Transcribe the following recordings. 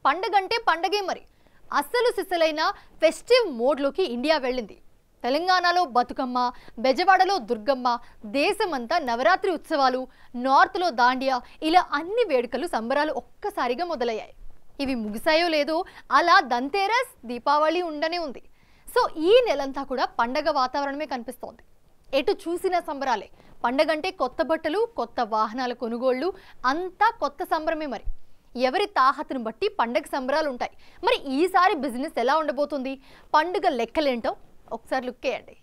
పండగంటే పండగే మరి అస్సలు సిసలైన ఫెస్టివ్ మోడ్లోకి ఇండియా వెళ్ళింది తెలంగాణలో బతుకమ్మ బెజవాడలో దుర్గమ్మ దేశమంతా నవరాత్రి ఉత్సవాలు నార్త్లో దాండియా ఇలా అన్ని వేడుకలు సంబరాలు ఒక్కసారిగా మొదలయ్యాయి ఇవి ముగిసాయో లేదో అలా దంతేరస్ దీపావళి ఉండనే ఉంది సో ఈ నెలంతా కూడా పండగ వాతావరణమే కనిపిస్తోంది ఎటు చూసిన సంబరాలే పండగంటే కొత్త బట్టలు కొత్త వాహనాల కొనుగోళ్లు అంతా కొత్త సంబరమే మరి ఎవరి తాహతును బట్టి పండగ సంబరాలు ఉంటాయి మరి ఈసారి బిజినెస్ ఎలా ఉండబోతుంది పండుగ లెక్కలేంటో ఒకసారి లుక్ వేయండి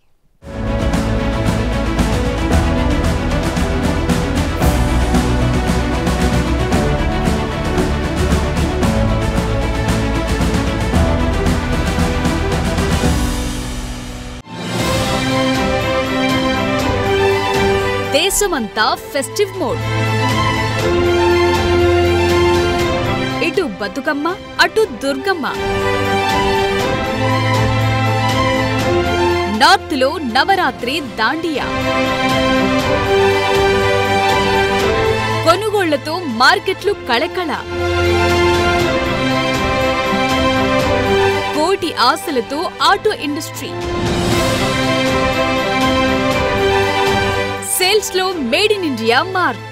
దేశమంతా ఫెస్టివ్ మోడ్ ఇటు బతుకమ్మ అటు దుర్గమ్మ నార్త్ లో నవరాత్రి దాండియా కొనుగోళ్లతో మార్కెట్లు కళకళ కోటి ఆశలతో ఆటో ఇండస్ట్రీ సేల్స్ లో మేడ్ ఇన్ ఇండియా మార్క్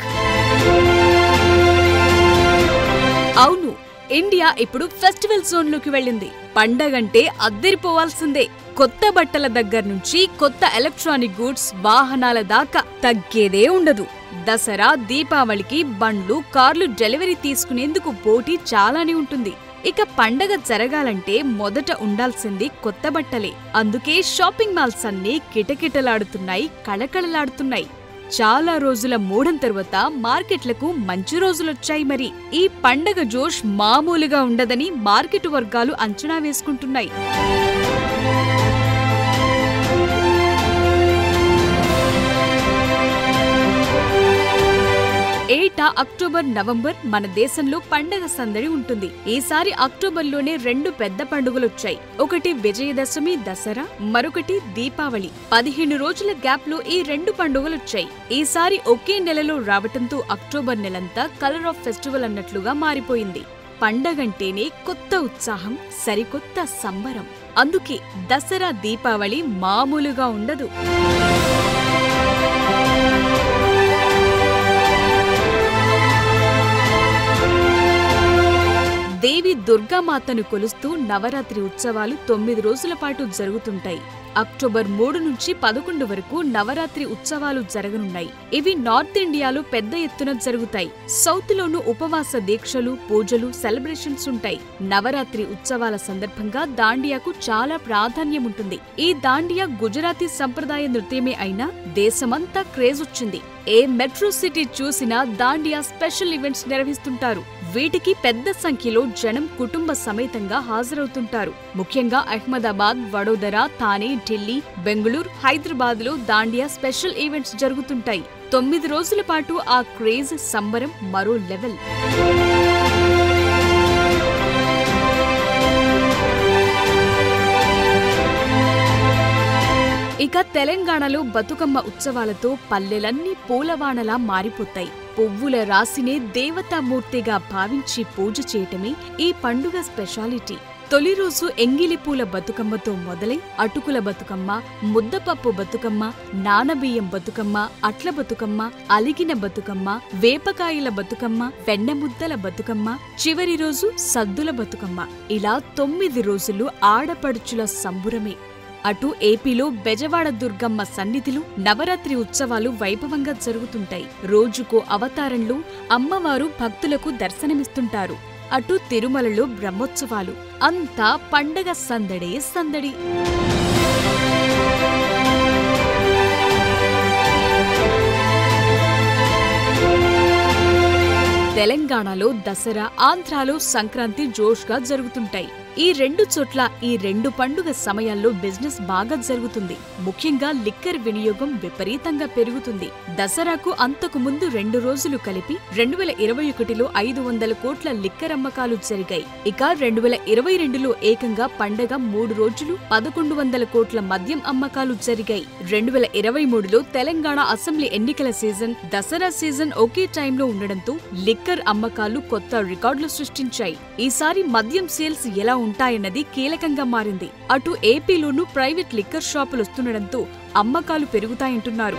అవును ఇండియా ఇప్పుడు ఫెస్టివల్ జోన్ లోకి వెళ్ళింది పండగంటే అద్దరిపోవాల్సిందే కొత్త బట్టల దగ్గర నుంచి కొత్త ఎలక్ట్రానిక్ గూడ్స్ వాహనాల దాకా తగ్గేదే ఉండదు దసరా దీపావళికి బండ్లు కార్లు డెలివరీ తీసుకునేందుకు పోటీ చాలానే ఉంటుంది ఇక పండగ జరగాలంటే మొదట ఉండాల్సింది కొత్త బట్టలే అందుకే షాపింగ్ మాల్స్ అన్నీ కిటకిటలాడుతున్నాయి కళకళలాడుతున్నాయి చాలా రోజుల మూడం తర్వాత మార్కెట్లకు మంచి రోజులొచ్చాయి మరి ఈ పండగ జోష్ మామూలుగా ఉండదని మార్కెట్ వర్గాలు అంచనా వేసుకుంటున్నాయి ఏటా అక్టోబర్ నవంబర్ మన దేశంలో పండగ సందడి ఉంటుంది ఈసారి అక్టోబర్లోనే రెండు పెద్ద పండుగలొచ్చాయి ఒకటి విజయదశమి దసరా మరొకటి దీపావళి పదిహేను రోజుల గ్యాప్ లో ఈ రెండు పండుగలొచ్చాయి ఈసారి ఒకే నెలలో రావటంతో అక్టోబర్ నెలంతా కలర్ ఆఫ్ ఫెస్టివల్ అన్నట్లుగా మారిపోయింది పండగంటేనే కొత్త ఉత్సాహం సరికొత్త సంబరం అందుకే దసరా దీపావళి మామూలుగా ఉండదు దేవి దుర్గామాతను కొలుస్తూ నవరాత్రి ఉత్సవాలు తొమ్మిది రోజుల పాటు జరుగుతుంటాయి అక్టోబర్ మూడు నుంచి పదకొండు వరకు నవరాత్రి ఉత్సవాలు జరగనున్నాయి ఇవి నార్త్ ఇండియాలో పెద్ద ఎత్తున జరుగుతాయి సౌత్ లోను ఉపవాస దీక్షలు పూజలు సెలబ్రేషన్స్ ఉంటాయి నవరాత్రి ఉత్సవాల సందర్భంగా దాండియాకు చాలా ప్రాధాన్యం ఉంటుంది ఈ దాండియా గుజరాతీ సంప్రదాయ నృత్యమే అయినా దేశమంతా క్రేజ్ వచ్చింది ఏ మెట్రో సిటీ చూసినా దాండియా స్పెషల్ ఈవెంట్స్ నిర్వహిస్తుంటారు వీటికి పెద్ద సంఖ్యలో జనం కుటుంబ సమేతంగా హాజరవుతుంటారు ముఖ్యంగా అహ్మదాబాద్ వడోదర థానే ఢిల్లీ బెంగళూరు హైదరాబాద్ లో దాండియా స్పెషల్ ఈవెంట్స్ జరుగుతుంటాయి తొమ్మిది రోజుల పాటు ఆ క్రేజ్ సంబరం మరో లెవెల్ ఇక తెలంగాణలో బతుకమ్మ ఉత్సవాలతో పల్లెలన్నీ పూలవానలా మారిపోతాయి పువ్వుల రాశినే దేవతామూర్తిగా భావించి పూజ చేయటమే ఈ పండుగ స్పెషాలిటీ తొలి రోజు ఎంగిలి పూల బతుకమ్మతో మొదలై అటుకుల బతుకమ్మ ముద్దపప్పు బతుకమ్మ నానబియ్యం బతుకమ్మ అట్ల బతుకమ్మ అలిగిన బతుకమ్మ వేపకాయల బతుకమ్మ వెన్నముద్దల బతుకమ్మ చివరి రోజు సద్దుల బతుకమ్మ ఇలా తొమ్మిది రోజులు ఆడపడుచుల సంబురమే అటు ఏపీలో బెజవాడ దుర్గమ్మ సన్నిధిలో నవరాత్రి ఉత్సవాలు వైభవంగా జరుగుతుంటాయి రోజుకో అవతారంలో అమ్మవారు భక్తులకు దర్శనమిస్తుంటారు అటు తిరుమలలో బ్రహ్మోత్సవాలు అంతా పండగ సందడే సందడి తెలంగాణలో దసరా ఆంధ్రాలో సంక్రాంతి జోష్గా జరుగుతుంటాయి ఈ రెండు చోట్ల ఈ రెండు పండుగ సమయాల్లో బిజినెస్ బాగా జరుగుతుంది ముఖ్యంగా లిక్కర్ వినియోగం విపరీతంగా పెరుగుతుంది దసరాకు అంతకు ముందు రెండు రోజులు కలిపి రెండు వేల ఇరవై ఒకటిలో ఐదు వందల కోట్ల లిక్కర్ అమ్మకాలు జరిగాయి ఇక రెండు వేల ఇరవై రెండులో ఏకంగా పండగ మూడు రోజులు పదకొండు వందల కోట్ల మద్యం అమ్మకాలు జరిగాయి రెండు వేల ఇరవై మూడులో తెలంగాణ అసెంబ్లీ ఎన్నికల సీజన్ దసరా సీజన్ ఒకే టైంలో ఉండడంతో లిక్కర్ అమ్మకాలు కొత్త రికార్డులు సృష్టించాయి ఈసారి మద్యం సేల్స్ ఎలా ఉంటాయన్నది కీలకంగా మారింది అటు ఏపీలోనూ ప్రైవేట్ లిక్కర్ షాపులు వస్తుండడంతో అమ్మకాలు పెరుగుతాయంటున్నారు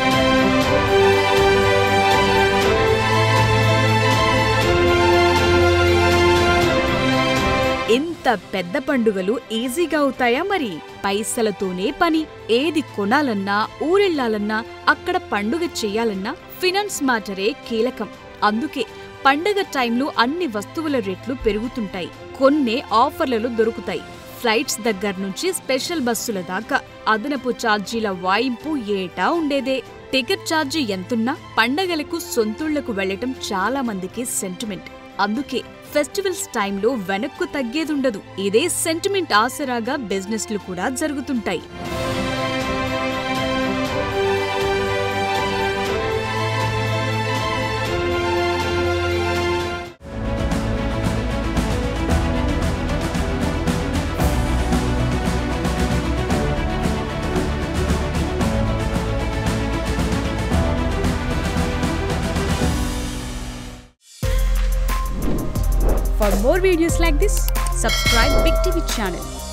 ఇంత పెద్ద పండుగలు ఈజీగా అవుతాయా మరి పైసలతోనే పని ఏది కొనాలన్నా ఊరెళ్ళాలన్నా అక్కడ పండుగ చెయ్యాలన్నా ఫినాన్స్ మ్యాటరే కీలకం అందుకే పండగ టైంలో అన్ని వస్తువుల రేట్లు పెరుగుతుంటాయి కొన్నే ఆఫర్లలో దొరుకుతాయి ఫ్లైట్స్ దగ్గర నుంచి స్పెషల్ బస్సుల దాకా అదనపు ఛార్జీల వాయింపు ఏటా ఉండేదే టికెట్ ఛార్జీ ఎంతున్నా పండగలకు సొంతూళ్లకు వెళ్లటం చాలా మందికి సెంటిమెంట్ అందుకే ఫెస్టివల్స్ టైంలో వెనక్కు తగ్గేదుండదు ఇదే సెంటిమెంట్ ఆసరాగా బిజినెస్లు కూడా జరుగుతుంటాయి For more videos like this, subscribe Big TV channel.